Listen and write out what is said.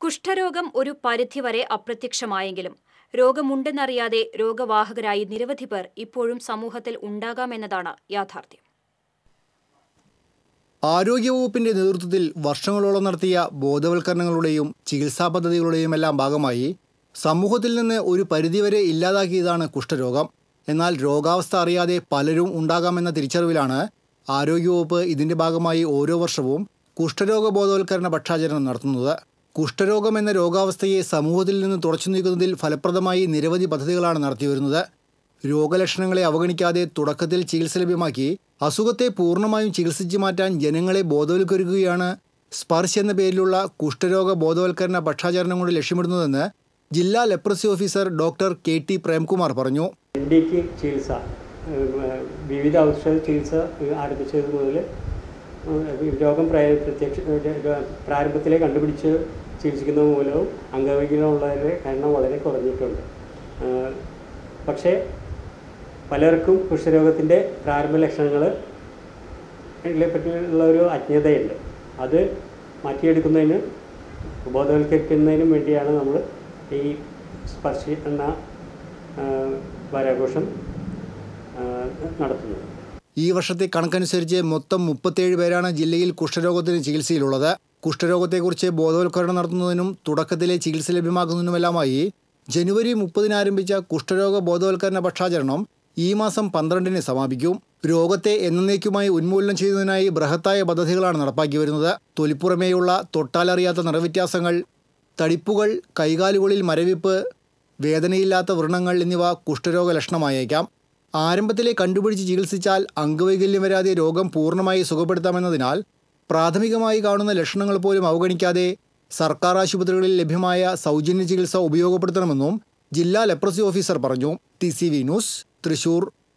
കുഷ്ഠരോഗം ഒരു പരിധിവരെ അപ്രത്യക്ഷമായെങ്കിലും രോഗമുണ്ടെന്നറിയാതെ രോഗവാഹകരായി നിരവധി പേർ ഇപ്പോഴും സമൂഹത്തിൽ ഉണ്ടാകാമെന്നതാണ് യാഥാർത്ഥ്യം ആരോഗ്യവകുപ്പിന്റെ നേതൃത്വത്തിൽ വർഷങ്ങളോളം നടത്തിയ ബോധവൽക്കരണങ്ങളുടെയും ചികിത്സാ പദ്ധതികളുടെയും എല്ലാം ഭാഗമായി സമൂഹത്തിൽ നിന്ന് ഒരു പരിധിവരെ ഇല്ലാതാക്കിയതാണ് കുഷ്ഠരോഗം എന്നാൽ രോഗാവസ്ഥ അറിയാതെ പലരും ഉണ്ടാകാമെന്ന തിരിച്ചറിവിലാണ് ആരോഗ്യവകുപ്പ് ഇതിന്റെ ഭാഗമായി ഓരോ വർഷവും കുഷ്ഠരോഗ ബോധവൽക്കരണ പക്ഷാചരണം നടത്തുന്നത് കുഷ്ഠരോഗം എന്ന രോഗാവസ്ഥയെ സമൂഹത്തിൽ നിന്ന് തുടച്ചു നീക്കുന്നതിൽ ഫലപ്രദമായി നിരവധി പദ്ധതികളാണ് നടത്തിവരുന്നത് രോഗലക്ഷണങ്ങളെ അവഗണിക്കാതെ തുടക്കത്തിൽ ചികിത്സ ലഭ്യമാക്കി അസുഖത്തെ പൂർണ്ണമായും ചികിത്സിച്ചു മാറ്റാൻ ജനങ്ങളെ ബോധവൽക്കരിക്കുകയാണ് സ്പർശ് എന്ന പേരിലുള്ള കുഷ്ഠരോഗ ബോധവൽക്കരണ പക്ഷാചരണം കൊണ്ട് ലക്ഷ്യമിടുന്നതെന്ന് ജില്ലാ leprosy officer doctor K T Premkumar പറഞ്ഞു എൻ ഡിക്ക് ചികിത്സ ഏഹ് വിവിധ ഔഷധ ചികിത്സ ആരംഭിച്ചത് മുതൽ ഏഹ് രോഗം പ്രായ- പ്രത്യക്ഷ ഏഹ് പ്രാരംഭത്തിലെ കണ്ടുപിടിച്ച് ചികിത്സിക്കുന്നത് മൂലവും അംഗവൈകല്യമുള്ളവരുടെ എണ്ണം വളരെ കുറഞ്ഞിട്ടുണ്ട് ഏഹ് പക്ഷേ പലർക്കും കുഷ്ഠരോഗത്തിൻ്റെ പ്രാരംഭ ലക്ഷണങ്ങൾ പറ്റിയുള്ള ഒരു അജ്ഞതയുണ്ട് അത് മാറ്റിയെടുക്കുന്നതിന് ബോധവൽക്കരിക്കുന്നതിനും വേണ്ടിയാണ് നമ്മൾ ഈ സ്പർശി എന്ന ആ, വാരാഘോഷം ആ, നടത്തുന്നത് ഈ വർഷത്തെ കണക്കനുസരിച്ച് മൊത്തം മുപ്പത്തേഴ് പേരാണ് ജില്ലയിൽ കുഷ്ഠരോഗത്തിന് ചികിത്സയിലുള്ളത് കുഷ്ഠരോഗത്തെക്കുറിച്ച് ബോധവൽക്കരണം നടത്തുന്നതിനും തുടക്കത്തിലെ ചികിത്സ ലഭ്യമാക്കുന്നതിനുമെല്ലാമായി ജനുവരി മുപ്പതിന് ആരംഭിച്ച കുഷ്ഠരോഗ ബോധവൽക്കരണ പക്ഷാചരണം ഈ മാസം പന്ത്രണ്ടിന് സമാപിക്കും രോഗത്തെ എന്നേക്കുമായി ഉന്മൂലനം ചെയ്യുന്നതിനായി ബൃഹത്തായ പദ്ധതികളാണ് നടപ്പാക്കി വരുന്നത് തൊലിപ്പുറമേയുള്ള തൊട്ടാലറിയാത്ത നിറവ്യത്യാസങ്ങൾ തടിപ്പുകൾ കൈകാലുകളിൽ മരവിപ്പ് വേദനയില്ലാത്ത വ്രണങ്ങൾ എന്നിവ കുഷ്ഠരോഗ ലക്ഷണമായേക്കാം ആരംഭത്തിലെ കണ്ടുപിടിച്ച് ചികിത്സിച്ചാൽ അംഗവൈകല്യം വരാതെ രോഗം പൂർണ്ണമായി സുഖപ്പെടുത്താമെന്നതിനാൽ പ്രാഥമികമായി കാണുന്ന ലക്ഷണങ്ങൾ പോലും അവഗണിക്കാതെ സർക്കാർ ആശുപത്രികളിൽ ലഭ്യമായ സൗജന്യ ചികിത്സ ഉപയോഗപ്പെടുത്തണമെന്നും ജില്ലാ ലെപ്രസി ഓഫീസർ പറഞ്ഞു T C V news Thrissur